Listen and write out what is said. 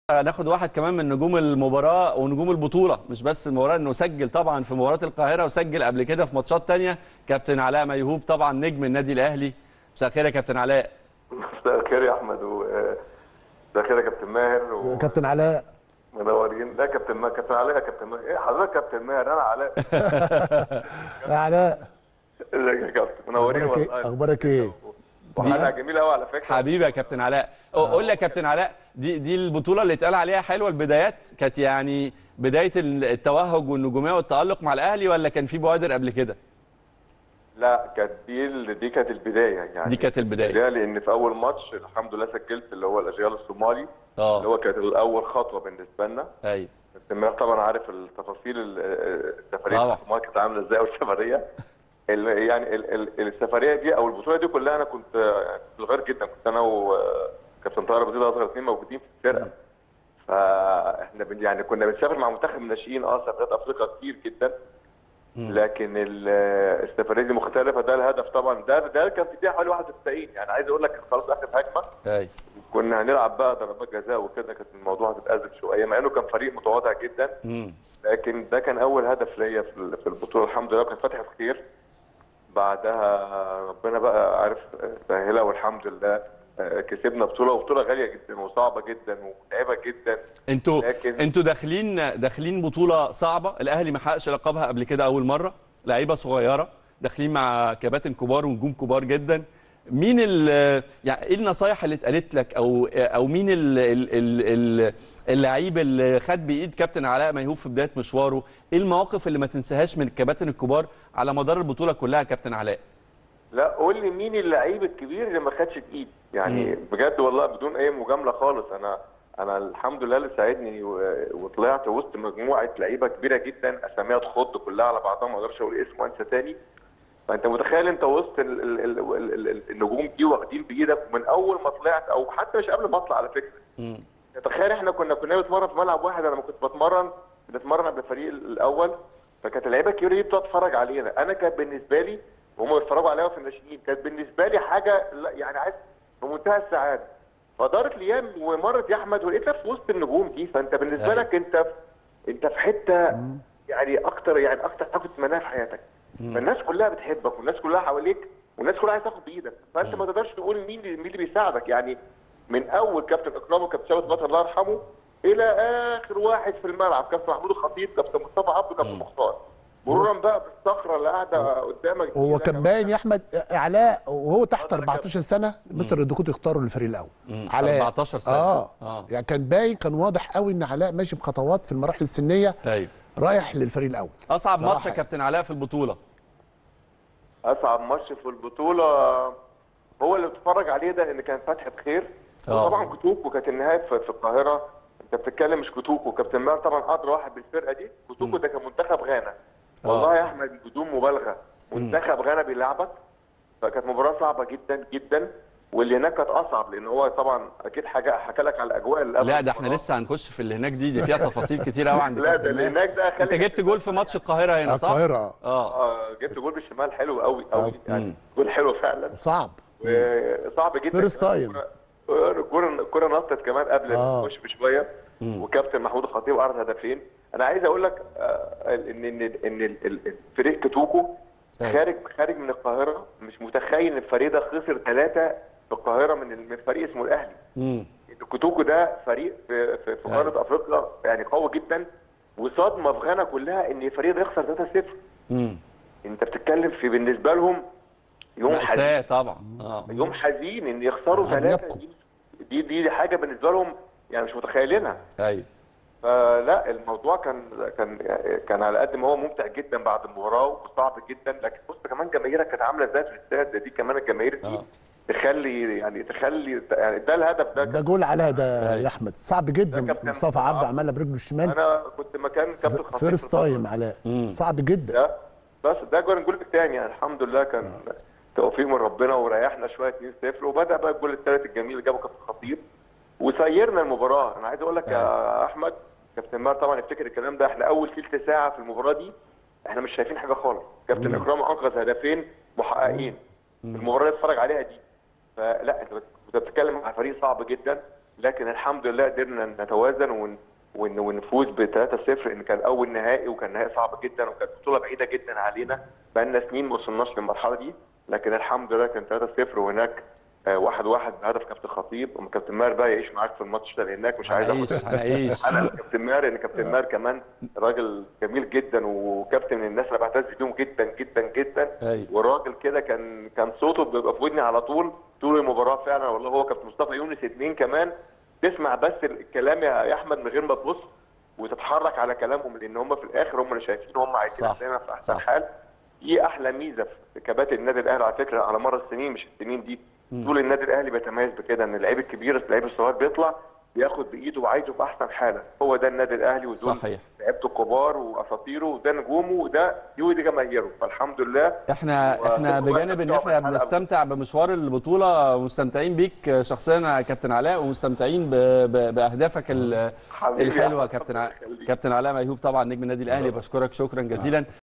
ناخد واحد كمان من نجوم المباراه ونجوم البطوله مش بس المباراه انه سجل طبعا في مباراه القاهره وسجل قبل كده في ماتشات تانية كابتن علاء ميهوب طبعا نجم النادي الاهلي مساء الخير يا كابتن علاء مساء الخير يا احمد و مساء الخير يا كابتن ماهر و... كابتن علاء منورين لا كابتن ما كابتن علاء يا كابتن ماهر ايه حضرتك كابتن ماهر انا علاء يا علاء ازيك يا كابتن منورين اخبارك ايه والله اخبارك ايه وحلقه جميله قوي على فكره حبيبي يا كابتن علاء قول لي يا كابتن علاء دي دي البطوله اللي اتقال عليها حلوه البدايات كانت يعني بدايه التوهج والنجوميه والتالق مع الاهلي ولا كان في بوادر قبل كده لا كانت دي ال- دي كانت البدايه يعني دي كانت البدايه البدايه لان في اول ماتش الحمد لله سجلت اللي هو الاجيال الصومالي اللي اه هو كانت الاول خطوه بالنسبه لنا ايوه كابتن ماهر طبعا عارف التفاصيل ال- السفريه طبعا. الصومال كانت عامله ازاي والسفريه ال- يعني ال- ال- السفريه دي او البطوله دي كلها انا كنت يعني كنت صغير جدا كنت انا وكابتن طاهر ابو زيد اصغر اثنين موجودين في الفرقه فاحنا بن- يعني كنا بنسافر مع منتخب الناشئين اه سفرات افريقيا كتير جدا لكن ال- السفريه دي مختلفه ده الهدف طبعا ده ده كان في دقيقه حوالي 91 يعني عايز اقول لك خلاص اخر هجمه ايوه كنا هنلعب بقى ضربات جزاء وكده كانت الموضوع هتتأزم شويه مع انه كان فريق متواضع جدا امم لكن ده كان اول هدف ليا في ال- في البطوله الحمد لله كانت فتحه خير بعدها ربنا بقى عارف سهلها والحمد لله آه، كسبنا بطوله وبطوله غاليه جدا وصعبه جدا ومتعبه جدا انتوا لكن- انتوا داخلين داخلين بطوله صعبه الاهلي ما حققش لقبها قبل كده اول مره لعيبه صغيره داخلين مع كباتن كبار ونجوم كبار جدا مين ال يعني ايه النصايح اللي اتقالت لك او او مين ال- ال- ال- ال- اللعيب اللي خد بايد كابتن علاء ميهوب في بدايه مشواره ايه المواقف اللي ما تنساهاش من الكباتن الكبار على مدار البطوله كلها يا كابتن علاء لا قول لي مين اللعيب الكبير اللي ما خدش بايد يعني بجد والله بدون اي مجامله خالص انا انا الحمد لله اللي ساعدني و- وطلعت وسط مجموعه لعيبه كبيره جدا اساميها تخض كلها على بعضها ما اقدرش اقول اسم وانسى تاني فانت متخيل انت وسط ال ال ال ال ال ال النجوم دي واخدين بايدك من اول ما طلعت او حتى مش قبل ما اطلع على فكره مم. تخيل احنا كنا كنا بنتمرن في ملعب واحد انا لما كنت بتمرن بتمرن قبل الفريق الاول فكانت اللعيبه الكبيره دي بتقعد تتفرج علينا انا كان بالنسبه لي وهم بيتفرجوا عليا في الناشئين كانت بالنسبه لي حاجه لا يعني عايز في منتهى السعاده فدارت الايام ومرت يا احمد ولقيتك في وسط النجوم دي فانت بالنسبه أيوة. لك انت في انت في حته يعني اكتر يعني اكتر حاجه تتمناها في حياتك فالناس كلها بتحبك والناس كلها حواليك والناس كلها عايزه تاخد بايدك فانت ما تقدرش تقول مين اللي- مين اللي بيساعدك يعني من اول كابتن اكرام وكابتن ثابت بطل الله يرحمه الى اخر واحد في الملعب كابتن محمود الخطيب كابتن مصطفى عبده كابتن مختار مرورا بقى بالصخره اللي قاعده قدامك دي. هو لا كان كمان- باين يا احمد علاء وهو تحت اتفضل يا 14 سنه مستر الدكوت يختاروا للفريق الاول مم. علاء 14 سنة. اه, آه. يعني كان باين كان واضح قوي ان علاء ماشي بخطوات في المراحل السنيه ايوه رايح للفريق الاول اصعب صراحة ماتش يا يعني. كابتن علاء في البطوله اصعب ماتش في البطوله هو اللي بتتفرج عليه ده ان كان فتحه خير آه. وطبعا كوتوكو كانت النهايه في, في القاهره انت بتتكلم مش كوتوكو كابتن ماهر طبعا ادرى واحد بالفرقه دي كوتوكو ده كان منتخب غانا والله يا احمد بدون مبالغه منتخب غانا بيلعبك فكانت مباراه صعبه جدا جدا واللي هناك كانت اصعب لان هو طبعا اكيد حاجه حكى لك على الاجواء اللي قبل لا ده احنا المباراة. لسه هنخش في اللي هناك دي دي فيها تفاصيل كتير قوي عند لا ده كابتن اللي ماهر. هناك ده انت جبت جول في ماتش القاهره هنا صح؟ القاهره اه اه جبت جول بالشمال حلو قوي قوي مم. يعني جول حلو فعلا صعب وصعب جدا فيرست تايم. الكوره الكوره نطت كمان قبل آه. ما تخش بشويه وكابتن محمود الخطيب عرض هدفين انا عايز اقول لك آه، ان ان ان ال- ال- فريق كتوكو أيوة. خارج خارج من القاهره مش متخيل ان الفريق ده خسر ثلاثه في القاهره من ال- من فريق اسمه الاهلي امم كوتوكو ده فريق في في, في قاره افريقيا يعني قوي جدا وصدمه في غانا كلها ان الفريق ده يخسر 3-0 امم انت بتتكلم في بالنسبه لهم يوم حزين مأساة طبعا اه يوم حزين ان يخسروا هم ثلاثه يبكوا. دي, دي دي حاجه بالنسبه لهم يعني مش متخيلينها ايوه فلا الموضوع كان كان كان على قد ما هو ممتع جدا بعد المباراه وصعب جدا لكن بص كمان جماهيرك كانت عامله ازاي في الاستاد دي كمان الجماهير دي آه. تخلي يعني تخلي يعني ده الهدف ده ده جول علاء ده يا احمد صعب جدا كابتن مصطفى عبده عبده. عملها برجله الشمال انا كنت مكان كابتن خطيب فيرست في الفترة تايم علاء صعب جدا ده بس ده جول الجول الثاني يعني الحمد لله كان توفيق من ربنا وريحنا شويه 2-0 وبدا بقى الجول الثالث الجميل اللي جابه كابتن خطيب وسيرنا المباراه انا عايز اقول لك يا احمد كابتن ماهر طبعا يفتكر الكلام ده احنا اول ثلث ساعه في المباراه دي احنا مش شايفين حاجه خالص كابتن اكرام انقذ هدفين محققين المباراه اللي اتفرج عليها دي فلا انت بت- بتتكلم على فريق صعب جدا لكن الحمد لله قدرنا نتوازن ون ون- ونفوز ب 3-0 ان كان اول نهائي وكان نهائي صعب جدا وكانت بطوله بعيده جدا علينا بقالنا سنين ما وصلناش للمرحله دي لكن الحمد لله كان 3-0 وهناك آه، واحد واحد بهدف كابتن خطيب وكابتن ماهر بقى يعيش معاك في الماتش ده لانك مش عايز هنعيش اخد هنعيش انا كابتن ماهر ان كابتن ماهر كمان راجل جميل جدا وكابتن من الناس اللي بعتز بيهم جدا جدا جدا أيوة. والراجل كده كان كان صوته بيبقى في ودني على طول طول المباراه فعلا والله هو كابتن مصطفى يونس اتنين كمان تسمع بس الكلام يا يا احمد من غير ما تبص وتتحرك على كلامهم لان هم في الاخر هم اللي شايفين هم عايزين صح. دايما في احسن صح. حال دي احلى ميزه في كباتن النادي الاهلي على فكره على مر السنين مش السنين دي طول النادي الاهلي بيتميز بكده ان اللعيب الكبير اللعيب الصغير بيطلع بياخد بايده وعايزه في احسن حاله هو ده النادي الاهلي ودول صحيح. لعيبته الكبار واساطيره وده نجومه وده دي دي جماهيره فالحمد لله احنا و- احنا و- بجانب ان و- احنا و- بنستمتع بمشوار البطوله ومستمتعين بيك شخصيا يا كابتن علاء ومستمتعين ب- ب- باهدافك ال- حبيبي يا الحلوه أحمد، كابتن ربنا ع- يخليك. كابتن علاء ميهوب طبعا نجم النادي الاهلي بشكرك شكرا جزيلا